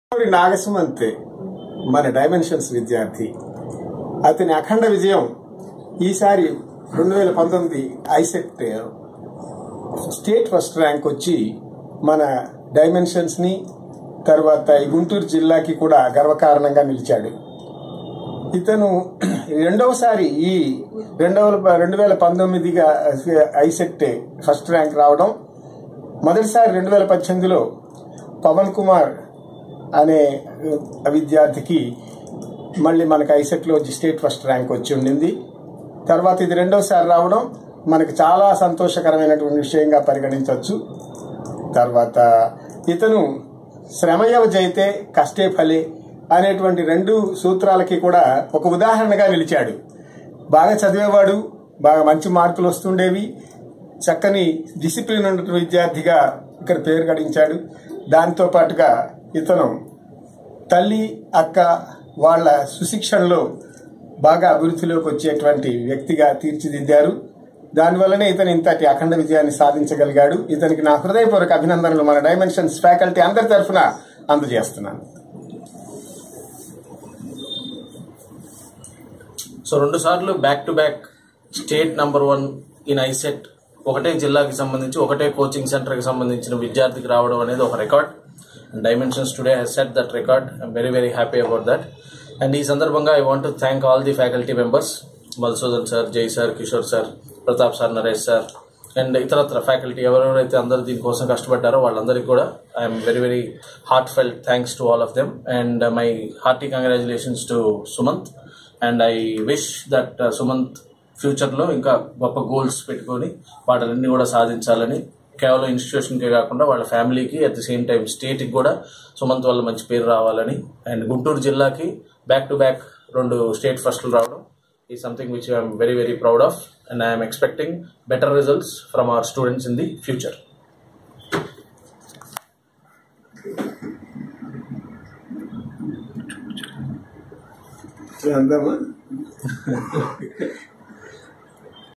నాగసుమంత్ మన డైమెన్షన్స్ విద్యార్థి అతని అఖండ విజయం ఈసారి రెండు వేల పంతొమ్మిది ఐసెట్ స్టేట్ ఫస్ట్ ర్యాంక్ వచ్చి మన డైమెన్షన్స్ ని తర్వాత ఈ గుంటూరు జిల్లాకి కూడా గర్వకారణంగా నిలిచాడు ఇతను రెండవసారి ఈ రెండవ రెండు వేల పంతొమ్మిదిగా ఐసెట్ ఫస్ట్ ర్యాంక్ రావడం మొదటిసారి రెండు వేల పద్దెనిమిదిలో పవన్ కుమార్ అనే విద్యార్థికి మళ్ళీ మనకి ఐసెట్లో స్టేట్ ఫస్ట్ ర్యాంక్ వచ్చి ఉండింది తర్వాత ఇది రెండోసారి రావడం మనకి చాలా సంతోషకరమైనటువంటి విషయంగా పరిగణించవచ్చు తర్వాత ఇతను శ్రమయవ జైతే కష్టే ఫలే అనేటువంటి రెండు సూత్రాలకి కూడా ఒక ఉదాహరణగా నిలిచాడు బాగా చదివేవాడు బాగా మంచి మార్కులు వస్తుండేవి చక్కని డిసిప్లిన్ ఉన్న విద్యార్థిగా ఇక్కడ పేరు గడించాడు దాంతో పాటుగా ఇతను తల్లి అక్క వాళ్ళ సుశిక్షణలో బాగా అభివృద్ధిలోకి వచ్చేటువంటి వ్యక్తిగా తీర్చిదిద్దారు దానివల్లనే ఇతను ఇంతటి అఖండ విజయాన్ని సాధించగలిగాడు ఇతనికి నా హృదయపూర్వక అభినందనలు మన డైమెన్షన్స్ ఫ్యాకల్టీ అందరి తరఫున అందజేస్తున్నాను సో రెండు సార్లు back to back state number one in ICET ఒకటే జిల్లాకి సంబంధించి ఒకటే కోచింగ్ సెంటర్కి సంబంధించిన విద్యార్థికి రావడం అనేది ఒక record dimensions today he's set that record I'm very very happy about that and ఈ సందర్భంగా I want thank all the faculty members Madhusudan sir Jai sir Kishore sir Pratap sir Naresh sir and ఇతరత్ర ఫ్యాకల్టీ ఎవరెవరైతే అందరూ దీనికోసం కష్టపడ్డారో వాళ్ళందరికీ కూడా I'm very very heartfelt thanks to all of them and my hearty congratulations to Sumanth and I wish that Sumanth ఫ్యూచర్లో ఇంకా గొప్ప గోల్స్ పెట్టుకొని వాటిలన్నీ కూడా సాధించాలని కేవలం ఇన్స్టిట్యూషన్కే కాకుండా వాళ్ళ ఫ్యామిలీకి అట్ ది సేమ్ టైం స్టేట్కి కూడా సుమంత్ వల్ల మంచి పేరు రావాలని అండ్ గుంటూరు జిల్లాకి బ్యాక్ టు బ్యాక్ రెండు స్టేట్ ఫస్ట్లు రావడం ఈ something which I'm very very proud of and I'm expecting better results from our students in the future అందమా